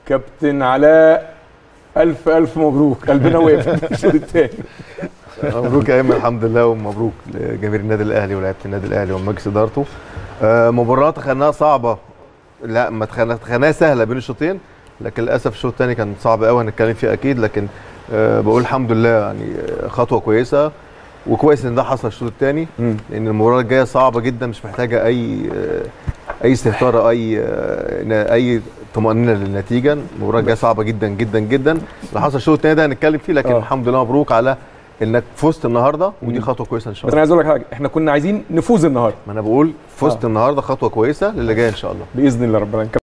كابتن علاء الف الف مبروك قلبنا وقف في الشوط الثاني مبروك يا ايمن الحمد لله ومبروك لجماهير النادي الاهلي ولاعيبه النادي الاهلي ومجلس ادارته آه، مباراه تخيلناها صعبه لا ما تخيلنا- تخيلناها سهله بين الشوطين لكن للاسف الشوط الثاني كان صعب قوي هنتكلم فيه اكيد لكن آه، بقول الحمد لله يعني آه، خطوه كويسه وكويس ان ده حصل الشوط الثاني لان المباراه الجايه صعبه جدا مش محتاجه اي آه، اي استهتار اي آه، اي طمانينه للنتيجه المباراه الجايه صعبه جدا جدا جدا اللي حصل الشوط الثاني ده هنتكلم فيه لكن آه. الحمد لله مبروك على انك فزت النهارده ودي خطوه كويسه ان شاء بس الله انا عايز اقول لك حاجه احنا كنا عايزين نفوز النهارده ما انا بقول فزت آه. النهارده خطوه كويسه للي جاي ان شاء الله باذن الله ربنا